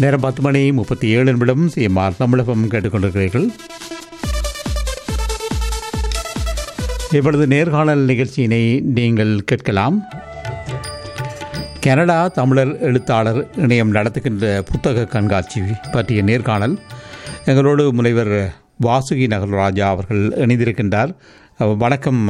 நேரம் பத்து மணி முப்பத்தி ஏழு நிமிடம் சிஎம்ஆர் தமிழகம் கேட்டுக்கொண்டிருக்கிறீர்கள் இப்பொழுது நேர்காணல் நிகழ்ச்சியினை நீங்கள் கேட்கலாம் கனடா தமிழர் எழுத்தாளர் இணையம் நடத்துகின்ற புத்தக கண்காட்சி பற்றிய நேர்காணல் எங்களோடு முனைவர் வாசுகி நகர்ராஜா அவர்கள் இணைந்திருக்கின்றார் வணக்கம்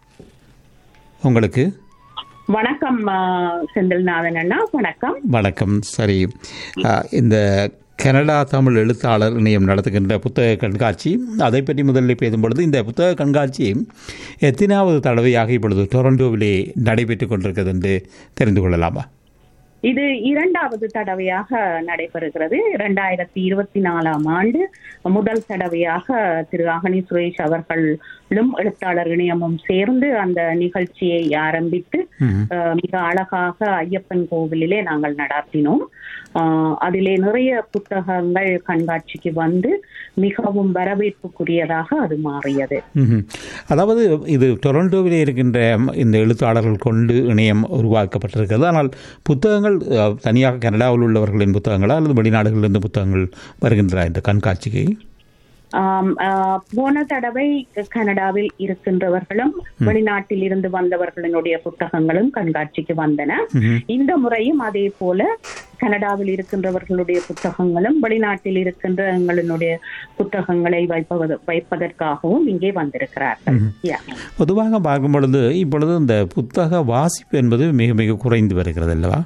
உங்களுக்கு வணக்கம் ஆ, செந்தில்நாதன் அண்ணா வணக்கம் வணக்கம் சரி அஹ், இந்த கனடா தமிழ் எழுத்தாளர் இணையம் நடத்துகின்ற புத்தக கண்காட்சி அதை பற்றி முதலில் பேசும் பொழுது இந்த புத்தக கண்காட்சி எத்தனாவது தடவையாக இப்பொழுது டொரண்டோவிலே நடைபெற்றுக் கொண்டிருக்கிறது என்று தெரிந்து கொள்ளலாமா இது இரண்டாவது தடவையாக நடைபெறுகிறது இரண்டாயிரத்தி இருபத்தி நாலாம் ஆண்டு முதல் தடவையாக திரு அகனி சுரேஷ் அவர்களும் எழுத்தாளர் இணையமும் சேர்ந்து அந்த நிகழ்ச்சியை ஆரம்பித்து ஆ, மிக அழகாக ஐயப்பன் கோவிலிலே நாங்கள் நடத்தினோம் ஆ, அதிலே நிறைய புத்தகங்கள் கண்காட்சிக்கு வந்து மிகவும் வரவேற்புக்குரியதாக அது மாறியது ம்ஹும். அதாவது இது டொரண்டோவிலே இருக்கின்ற இந்த எழுத்தாளர்கள் கொண்டு இணையம் உருவாக்கப்பட்டிருக்கிறது ஆனால் புத்தகங்கள் அஹ், தனியாக கனடாவில் உள்ளவர்களின் புத்தகங்களா அல்லது வெளிநாடுகளிலிருந்து புத்தகங்கள் வருகின்றன இந்த கண்காட்சிக்கு ஆம், ஆ, போன தடவை கனடாவில் இருக்கின்றவர்களும் வெளிநாட்டில் இருந்து வந்தவர்களினுடைய புத்தகங்களும் கண்காட்சிக்கு வந்தன இந்த முறையும் அதே போல கனடாவில் இருக்கின்றவர்களுடைய புத்தகங்களும் வெளிநாட்டில் இருக்கின்ற எங்களினுடைய புத்தகங்களை வைப்பது வைப்பதற்காகவும் இங்கே வந்திருக்கிறார்கள் Yeah. பொதுவாக பார்க்கும் பொழுது இப்பொழுது இந்த புத்தக வாசிப்பு என்பது மிக மிக குறைந்து வருகிறது அல்லவா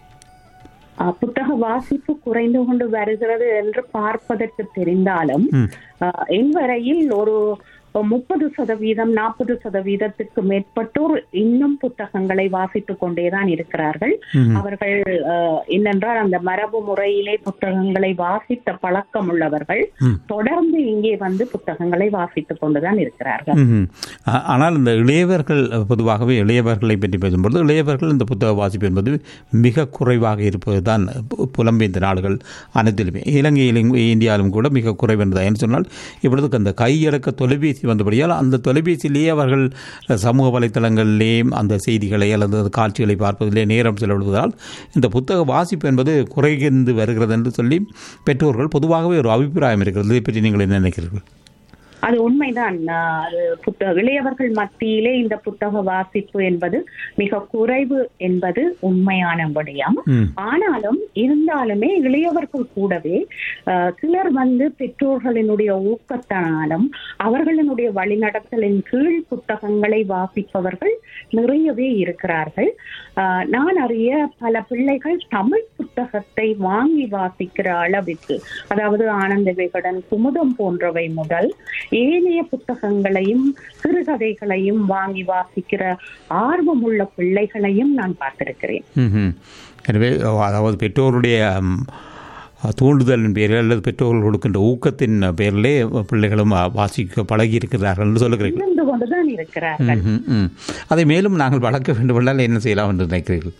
ஆ, புத்தக வாசிப்பு குறைந்து கொண்டு வருகிறது என்று பார்ப்பதற்கு தெரிந்தாலும் ம். ஆ, என்வரையில் ஒரு முப்பது சதவீதம் நாற்பது சதவீதத்துக்கு மேற்பட்டோர் இன்னும் புத்தகங்களை வாசித்துக் கொண்டேதான் இருக்கிறார்கள் அவர்கள் ஆ, என்னென்றால் அந்த மரபு முறையிலே புத்தகங்களை வாசித்த பழக்கம் உள்ளவர்கள் தொடர்ந்து இங்கே வந்து புத்தகங்களை வாசித்துக் கொண்டுதான் இருக்கிறார்கள் ம்ஹும். ஆ- ஆனால் இந்த இளையவர்கள் பொதுவாகவே இளையவர்களை பற்றி பேசும்பொழுது இளையவர்கள் இந்த புத்தக வாசிப்பு என்பது மிக குறைவாக இருப்பது தான் புலம்பெயர்ந்த நாடுகள் அனைத்திலுமே இலங்கையிலும் இந்தியாவிலும் கூட மிக குறைவு என்றது ஏன்னு சொன்னால் இப்பொழுது அந்த கையடக்க தொலைபேசி வந்தபடியால் அந்த தொலைபேசியிலேயே அவர்கள் சமூக வலைத்தளங்களிலே அந்த செய்திகளை அல்லது அந்த காட்சிகளை பார்ப்பதிலே நேரம் செலவிடுவதால் இந்த புத்தக வாசிப்பு என்பது குறைந்து வருகிறது என்று சொல்லி பெற்றோர்கள் பொதுவாகவே ஒரு அபிப்பிராயம் இருக்கிறது இதை பற்றி நீங்கள் என்ன நினைக்கிறீர்கள் அது உண்மைதான் ஆஹ் அது புத்தக இளையவர்கள் மத்தியிலே இந்த புத்தக வாசிப்பு என்பது மிக குறைவு என்பது உண்மையான விடயம் ம். ஆனாலும் இருந்தாலுமே இளையவர்கள் கூடவே ஆஹ் சிலர் வந்து பெற்றோர்களினுடைய ஊக்கத்தினாலும் அவர்களினுடைய வழிநடத்தலின் கீழ் புத்தகங்களை வாசிப்பவர்கள் நிறையவே இருக்கிறார்கள் ஆஹ் நான் அறிய பல பிள்ளைகள் தமிழ் புத்தகத்தை வாங்கி வாசிக்கிற அளவிற்கு அதாவது ஆனந்த விகடன் குமுதம் போன்றவை முதல் ஏனைய புத்தகங்களையும் சிறுகதைகளையும் வாங்கி வாசிக்கிற ஆர்வமுள்ள பிள்ளைகளையும் நான் பார்த்திருக்கிறேன் ம்ஹும். எனவே அதாவது பெற்றோருடைய ம், தூண்டுதலின் பேரில் அல்லது பெற்றோர்கள் கொடுக்கின்ற ஊக்கத்தின் பேரிலே பிள்ளைகளும் வாசிக்க பழகி இருக்கிறார்கள் என்று சொல்லுகிறீர்கள் இருந்து கொண்டுதான் இருக்கிறார்கள் ம்ஹும், ம். அதை மேலும் நாங்கள் வளர்க்க வேண்டுமென்றால் என்ன செய்யலாம் என்று நினைக்கிறீர்கள்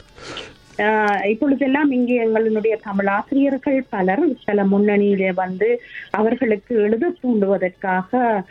ஆஹ் இப்பொழுதெல்லாம் இங்கே எங்களுடைய தமிழ் ஆசிரியர்கள் பலர் சில முன்னணியிலே வந்து அவர்களுக்கு எழுத தூண்டுவதற்காக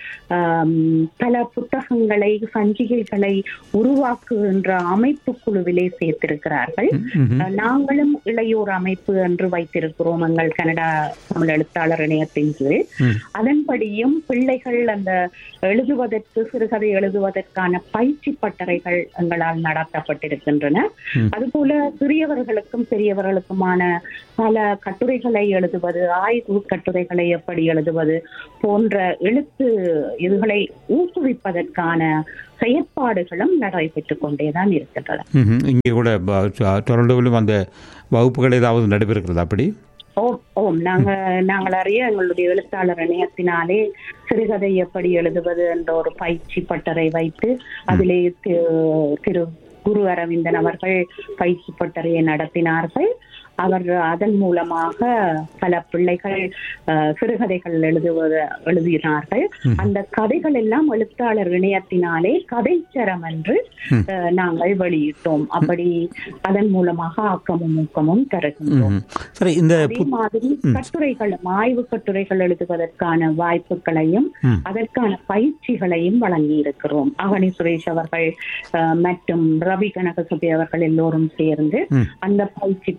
ஆம், பல புத்தகங்களை சஞ்சிகைகளை உருவாக்குகின்ற அமைப்பு குழுவிலே சேர்த்திருக்கிறார்கள் ஆஹ் நாங்களும் இளையோர் அமைப்பு என்று வைத்திருக்கிறோம் எங்கள் கனடா தமிழ் எழுத்தாளர் இணையத்தின் கீழ் அதன்படியும் பிள்ளைகள் அந்த எழுதுவதற்கு சிறுகதை எழுதுவதற்கான பயிற்சி பட்டறைகள் எங்களால் நடத்தப்பட்டிருக்கின்றன அதுபோல சிறியவர்களுக்கும் பெரியவர்களுக்குமான பல கட்டுரைகளை எழுதுவது ஆய்வு கட்டுரைகளை எப்படி எழுதுவது போன்ற எழுத்து இதுகளை ஊக்குவிப்பதற்கான செயற்பாடுகளும் நடைபெற்றுக் கொண்டேதான் இருக்கின்றன ம்ஹும். இங்கே கூட ப- டொ- டொரண்டோவிலும் அந்த வகுப்புகள் ஏதாவது நடைபெறுகிறது அப்படி ஓம் ஓம் நாங்க நாங்கள் அறிய எங்களுடைய எழுத்தாளர் இணையத்தினாலே சிறுகதை எப்படி எழுதுவது என்ற ஒரு பயிற்சி பட்டறை வைத்து அதிலே தி- திரு குரு அரவிந்தன் அவர்கள் பயிற்சி பட்டறையை நடத்தினார்கள் அவர் அதன் மூலமாக பல பிள்ளைகள் அஹ், சிறுகதைகள் எழுதுவது எழுதினார்கள் அந்த கதைகள் எல்லாம் எழுத்தாளர் இணையத்தினாலே கதைச்சரம் என்று அஹ், நாங்கள் வெளியிட்டோம் அப்படி அதன் மூலமாக ஆக்கமும் ஊக்கமும் தருகின்றோம் ம்ஹும். சரி இந்த அதே மாதிரி கட்டுரைகளும் ஆய்வு கட்டுரைகள் எழுதுவதற்கான வாய்ப்புகளையும் அதற்கான பயிற்சிகளையும் வழங்கி இருக்கிறோம் அகனி சுரேஷ் அவர்கள் அஹ், மற்றும் ரவி கனகசபை அவர்கள் எல்லோரும் சேர்ந்து அந்த பயிற்சி பட்டறைகள்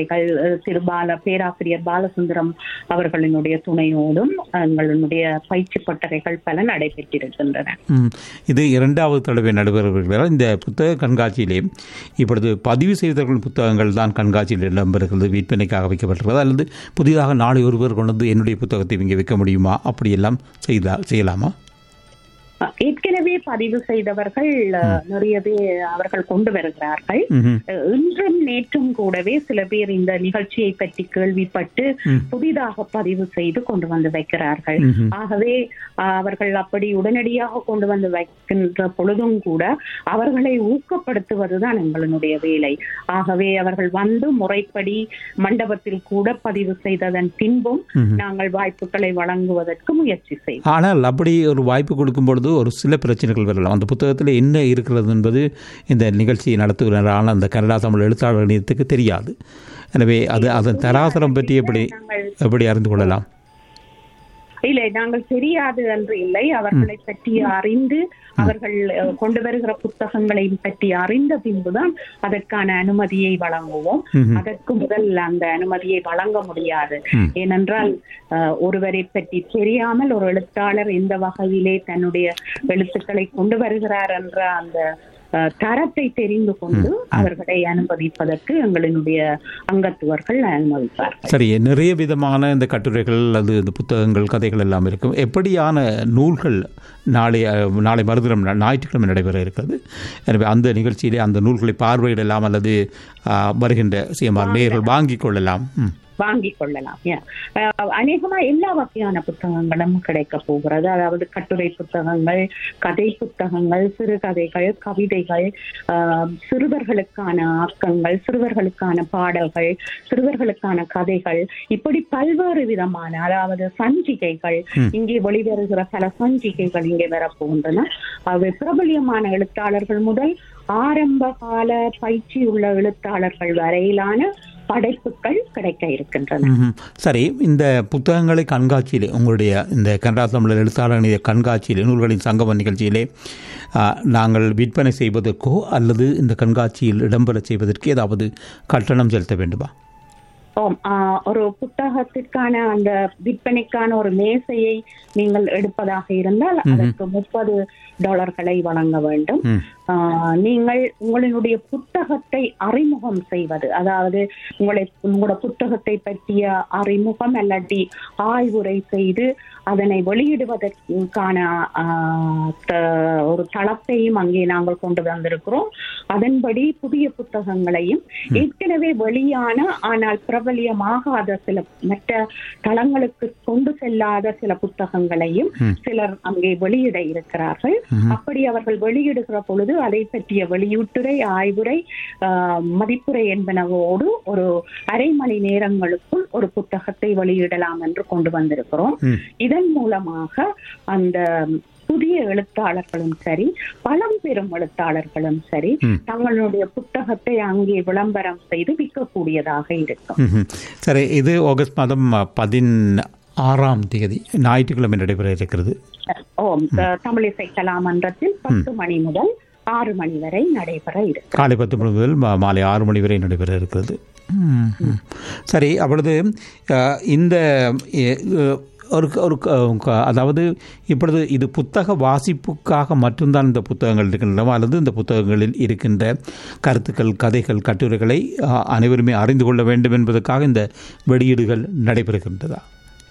கதைகள் அஹ், திரு பால பேராசிரியர் பாலசுந்தரம் அவர்களினுடைய துணையோடும் எங்களுடைய பயிற்சி பட்டறைகள் பல நடைபெற்றிருக்கின்றன ம். இது இரண்டாவது தடவை நடைபெறுகிறார் இந்த புத்தக கண்காட்சியிலே இப்பொழுது பதிவு செய்தவர்களின் புத்தகங்கள் தான் கண்காட்சியில் இடம்பெறுகிறது விற்பனைக்காக வைக்கப்பட்டிருக்கிறது அல்லது புதிதாக நாளை ஒருவர் கொண்டு வந்து என்னுடைய புத்தகத்தை இங்கே விற்க முடியுமா அப்படியெல்லாம் செய்தா செய்யலாமா அஹ், ஏற்கனவே பதிவு செய்தவர்கள் அஹ், நிறைய பேர் அவர்கள் கொண்டு வருகிறார்கள் ம்ஹும். அஹ், இன்றும் நேற்றும் கூடவே சில பேர் இந்த நிகழ்ச்சியை பற்றி கேள்விப்பட்டு ம். புதிதாக பதிவு செய்து கொண்டு வந்து வைக்கிறார்கள் ம்ஹும். ஆகவே அஹ், அவர்கள் அப்படி உடனடியாக கொண்டு வந்து வைக்கின்ற பொழுதும் கூட அவர்களை ஊக்கப்படுத்துவதுதான் எங்களுடைய வேலை ஆகவே அவர்கள் வந்து முறைப்படி மண்டபத்தில் கூட பதிவு செய்ததன் பின்பும் ம்ஹும். நாங்கள் வாய்ப்புகளை வழங்குவதற்கு முயற்சி செய்வோம் ஆனால் அப்படி ஒரு வாய்ப்பு கொடுக்கும் பொழுது ஒரு சில பிரச்சனைகள் வரலாம் அந்த புத்தகத்தில் என்ன இருக்கிறது என்பது இந்த நிகழ்ச்சியை நடத்துகிறாரான அந்த கனடா தமிழ் எழுத்தாளர் இணையத்துக்கு தெரியாது எனவே அது அதன் தராசரம் பற்றி எப்படி நாங்கள் எப்படி அறிந்து கொள்ளலாம் இல்லை நாங்கள் தெரியாது என்று இல்லை அவர்களை பற்றி அறிந்து அவர்கள் அஹ், கொண்டு வருகிற புத்தகங்களை பற்றி அறிந்த பின்புதான் அதற்கான அனுமதியை வழங்குவோம் ம்ஹும். அதற்கு முதல் அந்த அனுமதியை வழங்க முடியாது ம். ஏனென்றால் அஹ், ஒருவரை பற்றி தெரியாமல் ஒரு எழுத்தாளர் எந்த வகையிலே தன்னுடைய எழுத்துக்களை கொண்டு வருகிறார் என்ற அந்த அஹ், தரத்தை தெரிந்து கொண்டு அவர்களை அனுமதிப்பதற்கு எங்களினுடைய அங்கத்துவர்கள் அனுமதிப்பார்கள் சரி நிறைய விதமான இந்த கட்டுரைகள் அல்லது இந்த புத்தகங்கள் கதைகள் எல்லாம் இருக்கும் எப்படியான நூல்கள் நாளை அஹ், நாளை மறுதினம் ஞா- ஞாயிற்றுக்கிழமை நடைபெற இருக்கிறது எனவே அந்த நிகழ்ச்சியிலே அந்த நூல்களை பார்வையிடலாம் அல்லது அஹ், வருகின்ற சிஎம்ஆர் நேயர்கள் வாங்கிக் கொள்ளலாம் ம். வாங்கிக் கொள்ளலாம் Yeah. அஹ் அநேகமா எல்லா வகையான புத்தகங்களும் கிடைக்க போகிறது அதாவது கட்டுரை புத்தகங்கள் கதை புத்தகங்கள் சிறுகதைகள் கவிதைகள் ஆஹ் சிறுவர்களுக்கான ஆக்கங்கள் சிறுவர்களுக்கான பாடல்கள் சிறுவர்களுக்கான கதைகள் இப்படி பல்வேறு விதமான அதாவது சஞ்சிகைகள் இங்கே வெளிவருகிற பல சஞ்சிகைகள் இங்கே வரப்போகின்றன அவை பிரபலியமான எழுத்தாளர்கள் முதல் ஆரம்ப கால பயிற்சி உள்ள எழுத்தாளர்கள் வரையிலான படைப்புகள் கிடைக்க இருக்கின்றன ம்ஹும். சரி இந்த புத்தகங்களை கண்காட்சியிலே உங்களுடைய இந்த கனடா தமிழர் எழுத்தாளர் நிலைய கண்காட்சியிலே நூல்களின் சங்கம நிகழ்ச்சியிலே ஆ, நாங்கள் விற்பனை செய்வதற்கோ அல்லது இந்த கண்காட்சியில் இடம்பெற செய்வதற்கு ஏதாவது கட்டணம் செலுத்த வேண்டுமா ஆம், ஆஹ், ஒரு புத்தகத்திற்கான அந்த விற்பனைக்கான ஒரு மேசையை நீங்கள் எடுப்பதாக இருந்தால் அதற்கு முப்பது டாலர்களை வழங்க வேண்டும் ம். ஆஹ், நீங்கள் உங்களினுடைய புத்தகத்தை அறிமுகம் செய்வது அதாவது உங்களை உங்களோட புத்தகத்தை பற்றிய அறிமுகம் அல்லாட்டி ஆய்வுரை செய்து அதனை வெளியிடுவதற்கான ஆஹ், த- ஒரு தளத்தையும் அங்கே நாங்கள் கொண்டு வந்திருக்கிறோம் அதன்படி புதிய புத்தகங்களையும் ஏற்கனவே வெளியான ஆனால் பிரபலியமாகாத சில மற்ற தளங்களுக்கு கொண்டு செல்லாத சில புத்தகங்களையும் சிலர் அங்கே வெளியிட இருக்கிறார்கள் அப்படி அவர்கள் வெளியிடுகிற பொழுது அதை பற்றிய வெளியீட்டுரை ஆய்வுரை ஆஹ், மதிப்புரை என்பனவோடு ஒரு அரை மணி நேரங்களுக்குள் ஒரு புத்தகத்தை வெளியிடலாம் என்று கொண்டு வந்திருக்கிறோம் ம். இதன் மூலமாக அந்த புதிய எழுத்தாளர்களும் சரி பழம்பெரும் எழுத்தாளர்களும் சரி ம். தங்களுடைய புத்தகத்தை அங்கே விளம்பரம் செய்து விற்கக்கூடியதாக இருக்கும் ம்ஹும். சரி இது ஆகஸ்ட் மாதம் பதினாறாம் தேதி ஞாயிற்றுக்கிழமை நடைபெற இருக்கிறது ஓம் த- தமிழிசை கலாமன்றத்தில் பத்து மணி முதல் ஆறு மணி வரை நடைபெற இருக்கு காலை பத்து மணி முதல் மா- மாலை ஆறு மணி வரை நடைபெற இருக்கிறது ம், ம். சரி அப்பொழுது அஹ், இந்த எ- அஹ், ஒரு க- ஒரு க- க- அதாவது இப்பொழுது இது புத்தக வாசிப்புக்காக மட்டும்தான் இந்த புத்தகங்கள் இருக்கின்றன அல்லது இந்த புத்தகங்களில் இருக்கின்ற கருத்துக்கள் கதைகள் கட்டுரைகளை அஹ், அனைவருமே அறிந்து கொள்ள வேண்டும் என்பதற்காக இந்த வெளியீடுகள் நடைபெறுகின்றதா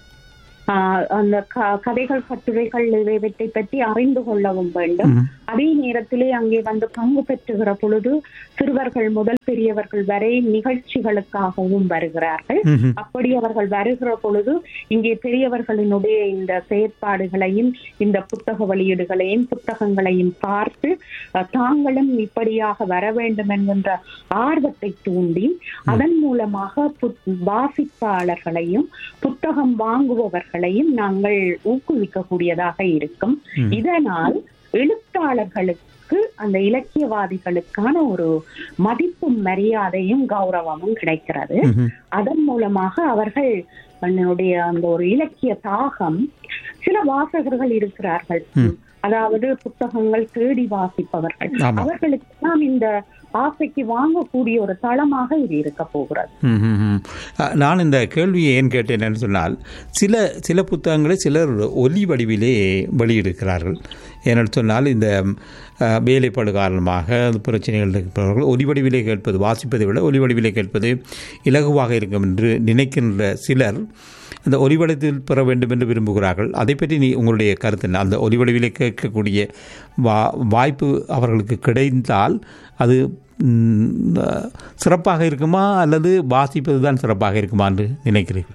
ஆஹ் அந்த க- கதைகள் கட்டுரைகள் இவைவற்றை பற்றி அறிந்து கொள்ளவும் வேண்டும் அதே நேரத்திலே அங்கே வந்து பங்கு பெற்றுகிற பொழுது சிறுவர்கள் முதல் பெரியவர்கள் வரை நிகழ்ச்சிகளுக்காகவும் வருகிறார்கள் ம்ஹும். அப்படி அவர்கள் வருகிற பொழுது இங்கே பெரியவர்களினுடைய இந்த செயற்பாடுகளையும் இந்த புத்தக வெளியீடுகளையும் புத்தகங்களையும் பார்த்து அஹ், தாங்களும் இப்படியாக வர வேண்டும் என்கின்ற ஆர்வத்தை தூண்டி அதன் மூலமாக புத்- வாசிப்பாளர்களையும் புத்தகம் வாங்குபவர்களையும் நாங்கள் ஊக்குவிக்கக்கூடியதாக இருக்கும் இதனால் எழுத்தாளர்களுக்கு அந்த இலக்கியவாதிகளுக்கான ஒரு மதிப்பும் மரியாதையும் கௌரவமும் கிடைக்கிறது ம்ஹும். அதன் மூலமாக அவர்கள் தன்னுடைய அந்த ஒரு இலக்கிய தாகம் சில வாசகர்கள் இருக்கிறார்கள் அதாவது புத்தகங்கள் தேடி வாசிப்பவர்கள் ஆமா. அவர்களுக்கெல்லாம் இந்த ஆசைக்கு வாங்கக்கூடிய ஒரு தளமாக இது இருக்க போகிறது ம், ம், ம். அஹ், நான் இந்த கேள்வியை ஏன் கேட்டேன் என்று சொன்னால் சில சில புத்தகங்களை சிலர் ஒலி வடிவிலே வெளியிடுகிறார்கள் ஏனென்று சொன்னால் இந்த அஹ், வேலைப்பாடு காரணமாக அந்த பிரச்சனைகள் இருப்பவர்கள் ஒலி வடிவிலே கேட்பது வாசிப்பதை விட ஒலி வடிவிலே கேட்பது இலகுவாக இருக்கும் என்று நினைக்கின்ற சிலர் அந்த ஒலிவடத்தில் பெற வேண்டும் என்று விரும்புகிறார்கள் அதை பற்றி நீ உங்களுடைய கருத்து என்ன அந்த ஒலிவடிவிலே கேட்கக்கூடிய வா வாய்ப்பு அவர்களுக்கு கிடைத்தால் அது ம், சிறப்பாக இருக்குமா அல்லது வாசிப்பது தான் சிறப்பாக இருக்குமா என்று நினைக்கிறீர்கள்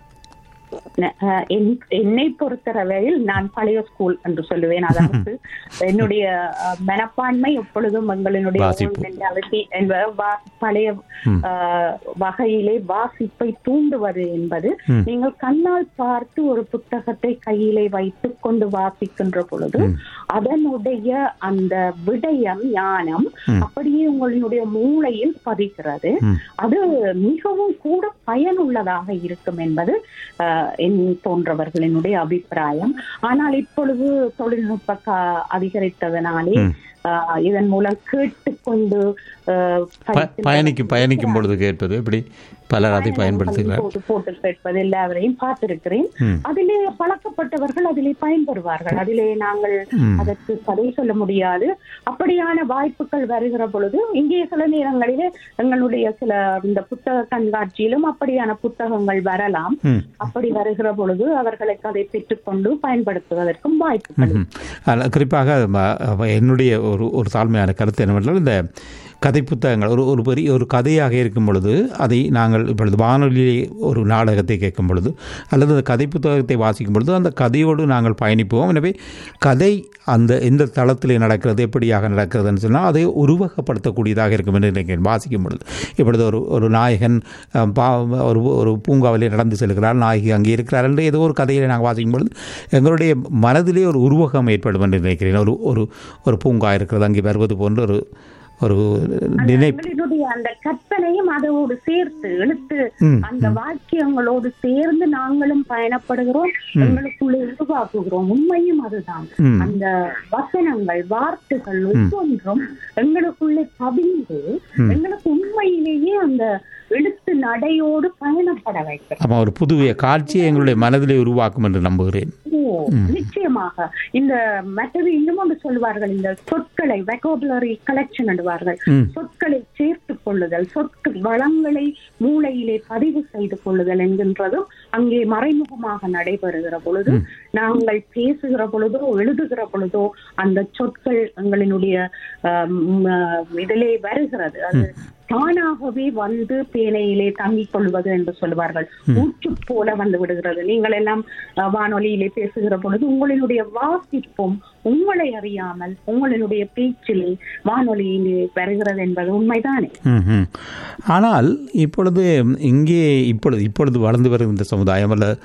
அஹ் என்- என்னை பொறுத்தளவில் நான் பழைய ஸ்கூல் என்று சொல்லுவேன் அதாவது என்னுடைய அஹ், மனப்பான்மை எப்பொழுதும் எங்களினுடைய வாசிப்பு. old mentality என்ப வா- பழைய அஹ், வகையிலே வாசிப்பை தூண்டுவது என்பது நீங்கள் கண்ணால் பார்த்து ஒரு புத்தகத்தை கையிலே வைத்துக் கொண்டு வாசிக்கின்ற பொழுது அதனுடைய அந்த விடயம் ஞானம் அப்படியே உங்களுடைய மூளையில் பதிகிறது அது மிகவும் கூட பயனுள்ளதாக இருக்கும் என்பது அஹ், என் போன்றவர்களினுடைய அபிப்பிராயம் ஆனால் இப்பொழுது தொழில்நுட்ப க- அதிகரித்ததனாலே அஹ், இதன் மூலம் கேட்டுக்கொண்டு அஹ், ப- படிக்கின்ற பயணிக்கும் பயணிக்கும் பொழுது கேட்பது எப்படி பலர் அதை பயன்படுத்துகிறார் போட்டு போட்டு கேட்பது எல்லாவரையும் பார்த்திருக்கிறேன் அதிலே பழக்கப்பட்டவர்கள் அதிலே பயன்பெறுவார்கள் அதிலே நாங்கள் அதற்கு கதை சொல்ல முடியாது அப்படியான வாய்ப்புகள் வருகிற பொழுது இங்கே சில நேரங்களிலே எங்களுடைய சில இந்த புத்தக கண்காட்சியிலும் அப்படியான புத்தகங்கள் வரலாம் ம். அப்படி வருகிற பொழுது அவர்களுக்கு அதை பெற்றுக்கொண்டு பயன்படுத்துவதற்கும் வாய்ப்புகள் ம். ஆனால் குறிப்பாக ம- அவ- என்னுடைய ஒரு ஒரு தாழ்மையான கருத்து என்னவென்றால் இந்த கதை புத்தகங்கள் ஒரு ஒரு பெரிய ஒரு கதையாக இருக்கும் பொழுது அதை நாங்கள் இப்பொழுது வானொலியிலே ஒரு நாடகத்தை கேட்கும் பொழுது அல்லது அந்த கதை புத்தகத்தை வாசிக்கும் பொழுது அந்த கதையோடு நாங்கள் பயணிப்போம் எனவே கதை அந்த எந்த தளத்தில் நடக்கிறது எப்படியாக நடக்கிறதுன்னு சொன்னால் அதை உருவகப்படுத்தக்கூடியதாக இருக்கும் என்று நினைக்கிறேன் வாசிக்கும் பொழுது இப்பொழுது ஒரு ஒரு நாயகன் அஹ், பா ஒரு ஒரு பூங்காவிலே நடந்து செல்கிறார் நாயகி அங்கே இருக்கிறார் என்று ஏதோ ஒரு கதையை நாங்கள் வாசிக்கும் பொழுது எங்களுடைய மனதிலே ஒரு உருவகம் ஏற்படும் என்று நினைக்கிறேன் ஒரு ஒரு ஒரு பூங்கா இருக்கிறது அங்கே வருவது போன்ற ஒரு ஒரு நினைப்பு எங்களுடைய அந்த கற்பனையும் அதோடு சேர்த்து எழுத்து ம், அந்த வாக்கியங்களோடு சேர்ந்து நாங்களும் பயணப்படுகிறோம் எங்களுக்குள்ளே உருவாக்குகிறோம் உண்மையும் அதுதான் ம். அந்த வசனங்கள் வார்த்தைகள் ஒவ்வொன்றும் எங்களுக்குள்ளே பதிந்து எங்களுக்கு உண்மையிலேயே அந்த எழுத்து நடையோடு பயணப்பட வைக்கிறது ஆமாம் ஒரு புதிய காட்சியை எங்களுடைய மனதிலே உருவாக்கும் என்று நம்புகிறேன் ஓ, நிச்சயமாக இந்த மற்றது இன்னும் ஒன்று சொல்வார்கள் இந்த சொற்களை வெகோபுலரி கலெக்ஷன் என்பார்கள் ம். சொற்களை சேர்த்துக் கொள்ளுதல் சொற்கள் வளங்களை மூளையிலே பதிவு செய்து கொள்ளுதல் என்கின்றதும் அங்கே மறைமுகமாக நடைபெறுகிற பொழுது நாங்கள் பேசுகிற பொழுதோ எழுதுகிற பொழுதோ அந்த சொற்கள் எங்களினுடைய ஆம், ஆ, இதிலே வருகிறது அது தானாகவே வந்து பேனையிலே தங்கிக் கொள்வது என்று சொல்வார்கள் ஊற்று போல வந்து விடுகிறது நீங்கள் எல்லாம் அஹ், வானொலியிலே பேசுகிற பொழுது உங்களினுடைய வாசிப்பும் உங்களை அறியாமல் உங்களினுடைய பேச்சிலே வானொலியிலே வருகிறது என்பது உண்மைதானே ம்ஹும். ஆனால் இப்பொழுது இங்கே இப்பொழுது இப்பொழுது வளர்ந்து வருகின்ற சமுதாயம் அல்ல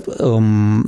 உம்,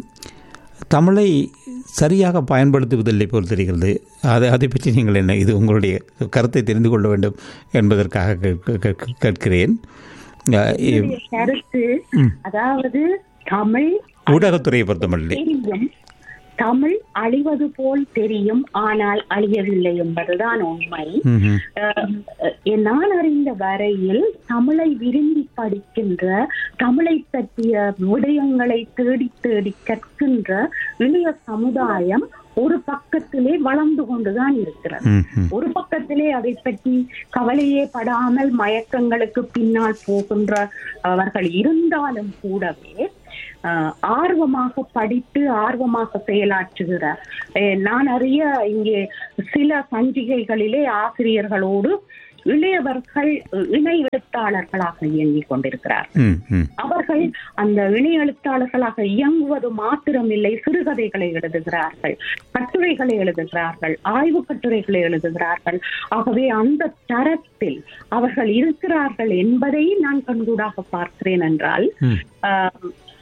தமிழை சரியாக பயன்படுத்துவதில்லை போல் தெரிகிறது அதை அதை பற்றி நீங்கள் என்ன இது உங்களுடைய கருத்தை தெரிந்து கொள்ள வேண்டும் என்பதற்காக கேட்க- கேட்க- கேட்கிறேன் அஹ், இ- என்னுடைய கருத்து அதாவது தமிழ் ஊடகத்துறையை பொறுத்தமட்டில் தெரியும் தமிழ் அழிவது போல் தெரியும் ஆனால் அழியவில்லை என்பதுதான் உண்மை ம்ஹும். அஹ், அஹ், நான் அறிந்த வரையில் தமிழை விரும்பி படிக்கின்ற தமிழை பற்றிய விடயங்களை தேடி தேடி கற்கின்ற இளைய சமுதாயம் ஒரு பக்கத்திலே வளர்ந்து கொண்டுதான் இருக்கிறது ம்ஹும். ஒரு பக்கத்திலே அதை பற்றி கவலையே படாமல் மயக்கங்களுக்கு பின்னால் போகின்ற அவர்கள் இருந்தாலும் கூடவே ஆஹ், ஆர்வமாக படித்து ஆர்வமாக செயலாற்றுகிற அஹ், நான் அறிய இங்கே சில சஞ்சிகைகளிலே ஆசிரியர்களோடு இளையவர்கள் இணை எழுத்தாளர்களாக இயங்கிக் கொண்டிருக்கிறார் ம், ம். அவர்கள் அந்த இணை எழுத்தாளர்களாக இயங்குவது மாத்திரமில்லை சிறுகதைகளை எழுதுகிறார்கள் கட்டுரைகளை எழுதுகிறார்கள் ஆய்வு கட்டுரைகளை எழுதுகிறார்கள் ஆகவே அந்த தரத்தில் அவர்கள் இருக்கிறார்கள் என்பதை நான் கண்கூடாக பார்க்கிறேன் என்றால் ம். ஆஹ்,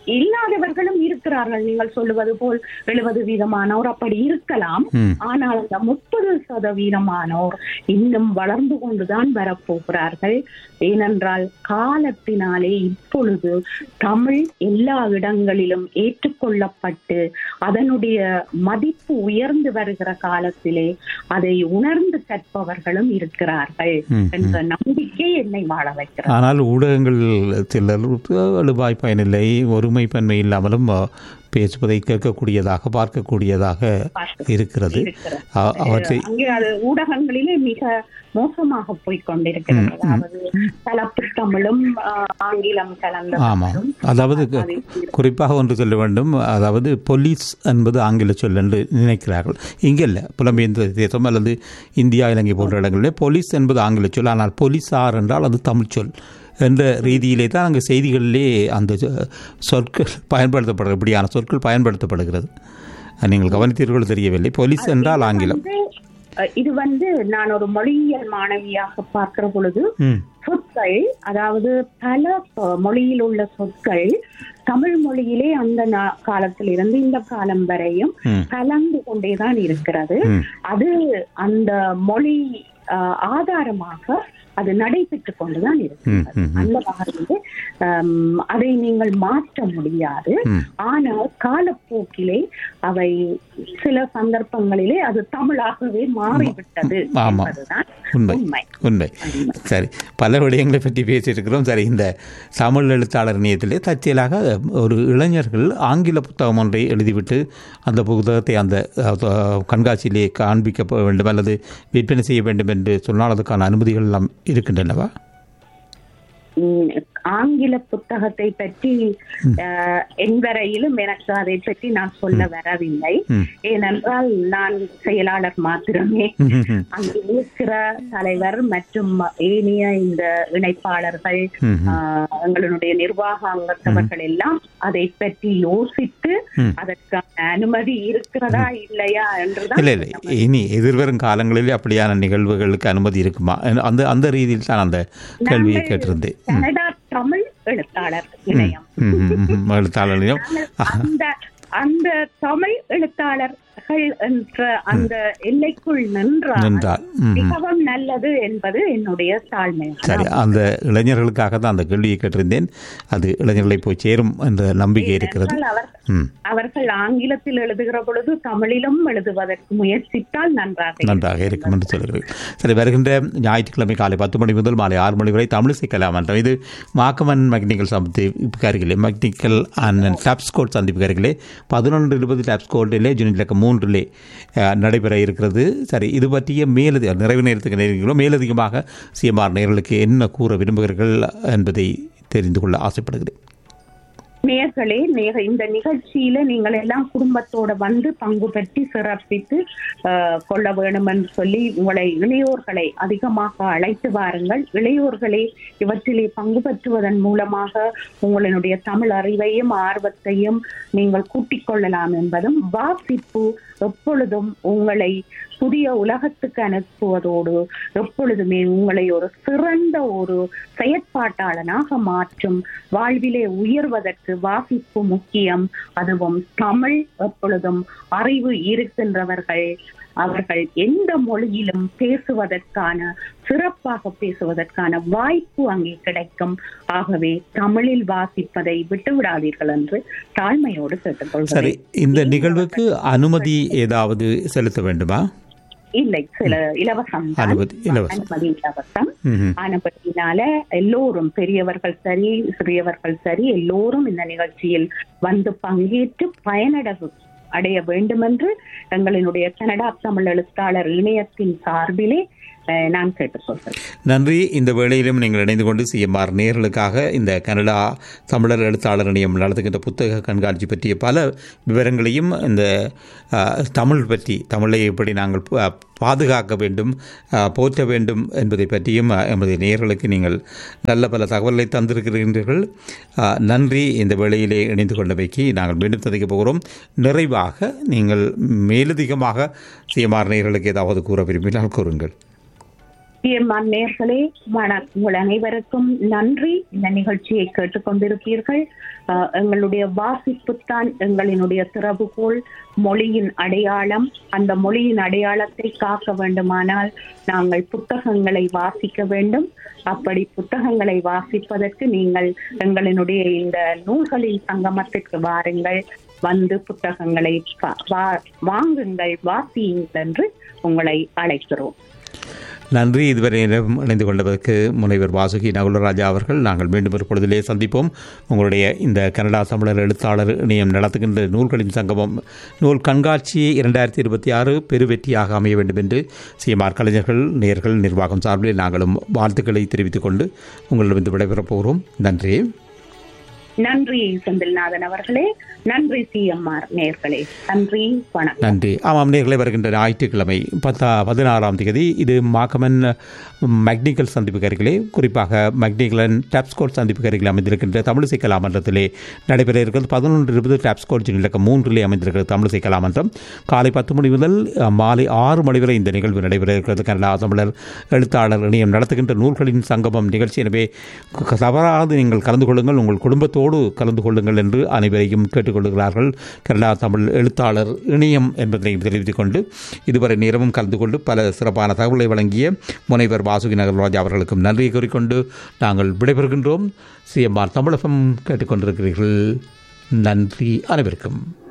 இல்லாதவர்களும் இருக்கிறார்கள் நீங்கள் சொல்லுவது போல் எழுபது வீதமானோர் அப்படி இருக்கலாம் ம். ஆனால் அந்த முப்பது சதவீதமானோர் இன்னும் வளர்ந்து கொண்டுதான் வரப்போகிறார்கள் ஏனென்றால் காலத்தினாலே இப்பொழுது தமிழ் எல்லா இடங்களிலும் ஏற்றுக்கொள்ளப்பட்டு அதனுடைய மதிப்பு உயர்ந்து வருகிற காலத்திலே அதை உணர்ந்து கற்பவர்களும் இருக்கிறார்கள் ம், என்ற நம்பிக்கை என்னை வாழ வைக்கிறது ஆனால் ஊடகங்கள் சிலர் வலுவாய் பயனில்லை ஒருமைப்பன்மை இல்லாமலும் அ, பேசுவதை கேட்கக்கூடியதாக பார்க்கக்கூடியதாக இருக்கிறது இருக்கிறது. அ- அவற்றை அங்கே அது ஊடகங்களிலே மிக மோசமாக போய் கொண்டிருக்கிறது அதாவது கலப்பு தமிழும் ஆஹ், ஆங்கிலம் கலந்த ஆமாம் தமிழும். அதாவது கு- குறிப்பாக ஒன்று சொல்ல வேண்டும் அதாவது போலீஸ் என்பது ஆங்கில சொல் என்று நினைக்கிறார்கள் இங்கே இல்லை புலம்பெயர்ந்த தேசம் அல்லது இந்தியா இலங்கை போன்ற இடங்களிலே போலீஸ் என்பது ஆங்கில சொல் ஆனால் போலீஸார் என்றால் அது தமிழ் சொல் என்ற ரீதியிலே தான் அங்கே செய்திகளிலே அந்த சொ- சொற்கள் பயன்படுத்தப்படுகிறது இப்படியான சொற்கள் பயன்படுத்தப்படுகிறது அது நீங்கள் கவனித்தீர்கள் தெரியவில்லை போலீஸ் என்றால் ஆங்கிலம் வந்து, அஹ், இது வந்து நான் ஒரு மொழியியல் மாணவியாக பார்க்கிற பொழுது ம் சொற்கள் அதாவது பல அஹ், மொழியில் உள்ள சொற்கள் தமிழ் மொழியிலே அந்த நா- காலத்திலிருந்து இந்த காலம் வரையும் ம். கலந்து கொண்டேதான் இருக்கிறது ம். அது அந்த மொழி அஹ், ஆதாரமாக அது நடைபெற்றுக் கொண்டுதான் இருக்கு ம் ம் ம். அந்த வகையிலே ஹம், அதை நீங்கள் மாற்ற முடியாது ம். ஆனால் காலப்போக்கிலே அவை சில சந்தர்ப்பங்களிலே அது தமிழாகவே மாறிவிட்டது ஆமா. என்பதுதான் உண்மை உண்மை உண்மை சரி பல விடயங்களை பற்றி பேசியிருக்கிறோம் சரி இந்த தமிழ் எழுத்தாளர் இணையத்திலே தற்செயலாக ஒரு இளைஞர்கள் ஆங்கில புத்தகம் ஒன்றை எழுதிவிட்டு அந்த புத்தகத்தை அந்த அஹ், கண்காட்சியிலே காண்பிக்க வேண்டும் அல்லது விற்பனை செய்ய வேண்டும் என்று சொன்னால் அதுக்கான அனுமதிகள் எல்லாம் இருக்கின்றனவா உம், ஆங்கில புத்தகத்தை பற்றி அஹ், என்வரையிலும் எனக்கு அதை பற்றி நான் சொல்ல வரவில்லை ம். ஏனென்றால் நான் செயலாளர் மாத்திரமே அங்கு இருக்கிற தலைவர் மற்றும் ஏனைய இந்த இணைப்பாளர்கள் ம். ஆஹ், எங்களுடைய நிர்வாக அங்கத்தவர்கள் எல்லாம் அதை பற்றி யோசித்து ம். அதற்கான அனுமதி இருக்கிறதா இல்லையா என்றுதான் இல்லை இல்லை இனி எதிர்வரும் காலங்களிலே அப்படியான நிகழ்வுகளுக்கு அனுமதி இருக்குமா அந்த அந்த ரீதியில் தான் அந்த கேள்வியை கேட்டிருந்தேன் கனடா தமிழ் எழுத்தாளர் இணையம் ம், ம், ம், எழுத்தாளரையும் அந்த அந்த தமிழ் எழுத்தாளர்கள் என்ற அந்த எல்லைக்குள் நின்றால் நின்றால் ம், ம். மிகவும் நல்லது என்பது என்னுடைய தாழ்மை சரி அந்த இளைஞர்களுக்காக தான் அந்த கேள்வியை கேட்டிருந்தேன் அது இளைஞர்களை போய் சேரும் என்ற நம்பிக்கை இருக்கிறது ஏனென்றால் அவர் ம் அவர்கள் ஆங்கிலத்தில் எழுதுகிற பொழுது தமிழிலும் எழுதுவதற்கு முயற்சித்தால் நன்றாக இருக்கும். நன்றாக இருக்கும் என்று சொல்கிறேன் சரி வருகின்ற ஞாயிற்றுக்கிழமை காலை பத்து மணி முதல் மாலை ஆறு மணி வரை தமிழிசை கலாமன்றம் இது மாக்கமன் மெக்னிக்கல் சந்திப்பு அருகிலே மெக்னிக்கல் அண்ட் டாப்ஸ்கோட் சந்திப்பு அருகிலே பதினொன்று இருபது டாப்ஸ்கோட்டிலே ஜூன் இலக்கம் மூன்றிலே அஹ், நடைபெற இருக்கிறது சரி இது பற்றிய மேலதி நிறைவு நேரத்துக்கு நேரங்களோ மேலதிகமாக சிஎம்ஆர் நேர்களுக்கு என்ன கூற விரும்புகிறீர்கள் என்பதை தெரிந்து கொள்ள ஆசைப்படுகிறேன் நேயர்களே நேக இந்த நிகழ்ச்சியில நீங்கள் எல்லாம் குடும்பத்தோட வந்து பங்கு பெற்றி சிறப்பித்து ஆஹ், கொள்ள வேண்டும் என்று சொல்லி உங்களை இளையோர்களை அதிகமாக அழைத்து வாருங்கள் இளையோர்களே இவற்றிலே பங்கு பெற்றுவதன் மூலமாக உங்களுடைய தமிழ் அறிவையும் ஆர்வத்தையும் நீங்கள் கூட்டிக் கொள்ளலாம் என்பதும் வாசிப்பு எப்பொழுதும் உங்களை புதிய உலகத்துக்கு அனுப்புவதோடு எப்பொழுதுமே உங்களை ஒரு சிறந்த ஒரு செயற்பாட்டாளனாக மாற்றும் வாழ்விலே உயர்வதற்கு வாசிப்பு முக்கியம் அதுவும் தமிழ் எப்பொழுதும் அறிவு இருக்கின்றவர்கள் அவர்கள் எந்த மொழியிலும் பேசுவதற்கான சிறப்பாக பேசுவதற்கான வாய்ப்பு அங்கே கிடைக்கும் ஆகவே தமிழில் வாசிப்பதை விட்டுவிடாதீர்கள் என்று தாழ்மையோடு சரி கேட்டுக்கொள்கிறேன் இந்த நிகழ்வுக்கு அனுமதி ஏதாவது செலுத்த வேண்டுமா இல்லை சில இலவசம் தான். அனுமதி இலவசம் அனுமதி இலவசம் ம்ஹும். ஆனபடினால எல்லோரும் பெரியவர்கள் சரி சிறியவர்கள் சரி எல்லோரும் இந்த நிகழ்ச்சியில் வந்து பங்கேற்று பயனடவு அடைய வேண்டும் என்று எங்களினுடைய கனடா தமிழ் எழுத்தாளர் இணையத்தின் சார்பிலே அஹ், நான் கேட்டுக்கொள்கிறேன் நன்றி இந்த வேளையிலும் நீங்கள் இணைந்து கொண்டு சிஎம்ஆர் நேர்களுக்காக இந்த கனடா தமிழர் எழுத்தாளர் இணையம் நடத்துகின்ற புத்தக கண்காட்சி பற்றிய பல விவரங்களையும் இந்த அஹ், தமிழ் பற்றி தமிழை எப்படி நாங்கள் பா- பாதுகாக்க வேண்டும் அஹ், போற்ற வேண்டும் என்பதை பற்றியும் அஹ், எமது நேயர்களுக்கு நீங்கள் நல்ல பல தகவல்களை தந்திருக்கிறீர்கள் அஹ், நன்றி இந்த வேளையிலே இணைந்து கொண்டமைக்கு நாங்கள் மீண்டும் சந்திக்கப் போகிறோம் நிறைவாக நீங்கள் மேலதிகமாக சிஎம்ஆர் நேயர்களுக்கு ஏதாவது கூற விரும்பினால் கூறுங்கள் சிஎம்ஆர் நேர்களே வண உங்கள் அனைவருக்கும் நன்றி இந்த நிகழ்ச்சியை கேட்டுக்கொண்டிருப்பீர்கள் அஹ், எங்களுடைய வாசிப்புத்தான் எங்களினுடைய திறவுகோல் மொழியின் அடையாளம் அந்த மொழியின் அடையாளத்தை காக்க வேண்டுமானால் நாங்கள் புத்தகங்களை வாசிக்க வேண்டும் அப்படி புத்தகங்களை வாசிப்பதற்கு நீங்கள் எங்களினுடைய இந்த நூல்களின் சங்கமத்திற்கு வாருங்கள் வந்து புத்தகங்களை பா- வா- வாங்குங்கள் வாசியுங்கள் என்று உங்களை அழைக்கிறோம் நன்றி இதுவரை நேரம் இணைந்து கொண்டதற்கு முனைவர் வாசுகி நகுலராஜா அவர்கள் நாங்கள் மீண்டும் ஒரு பொழுதிலே சந்திப்போம் உங்களுடைய இந்த கனடா தமிழர் எழுத்தாளர் இணையம் நடத்துகின்ற நூல்களின் சங்கமம் நூல் கண்காட்சி இரண்டாயிரத்தி இருபத்தி ஆறு பெருவெற்றியாக அமைய வேண்டும் என்று சிஎம்ஆர் கலைஞர்கள் நேர்கள் நிர்வாகம் சார்பில் நாங்களும் வாழ்த்துக்களை தெரிவித்துக் கொண்டு உங்களிடமிருந்து விடைபெறப் போகிறோம் நன்றி நன்றி செந்தில்நாதன் அவர்களே நன்றி சிஎம்ஆர் நேர்களே நன்றி வணக்கம் நன்றி ஆமாம் நேர்களை வருகின்ற ஞாயிற்றுக்கிழமை பத்தா பதினாறாம் தேதி இது மாக்கமன் மெக்னிக்கல் சந்திப்புக்கு அருகிலே குறிப்பாக மெக்னிக்கலன் டாப்ஸ்கோட் சந்திப்புக்கு அருகில் அமைந்திருக்கின்ற தமிழிசை கலாமன்றத்திலே நடைபெற இருக்கிறது பதினொன்று இருபது டாப்ஸ்கோட் இலக்கம் மூன்றிலே அமைந்திருக்கிறது தமிழிசை கலாமன்றம் காலை பத்து மணி முதல் அஹ், மாலை ஆறு மணி வரை இந்த நிகழ்வு நடைபெற இருக்கிறது கனடா தமிழர் எழுத்தாளர் இணையம் நடத்துகின்ற நூல்களின் சங்கமம் நிகழ்ச்சி எனவே க- தவறாது நீங்கள் கலந்து கொள்ளுங்கள் உங்கள் குடும்பத்தோடு கலந்து கொள்ளுங்கள் என்று அனைவரையும் கேட்டுக்கொள்கிறார்கள் கனடா தமிழ் எழுத்தாளர் இணையம் என்பதை தெரிவித்துக் கொண்டு இதுவரை நேரமும் கலந்து கொண்டு பல சிறப்பான தகவலை வழங்கிய முனைவர் வாசுகி நகர்ராஜ் அவர்களுக்கும் நன்றியை கூறிக்கொண்டு நாங்கள் விடைபெறுகின்றோம் சிஎம்ஆர் தமிழகம் கேட்டுக்கொண்டிருக்கிறீர்கள் நன்றி அனைவருக்கும்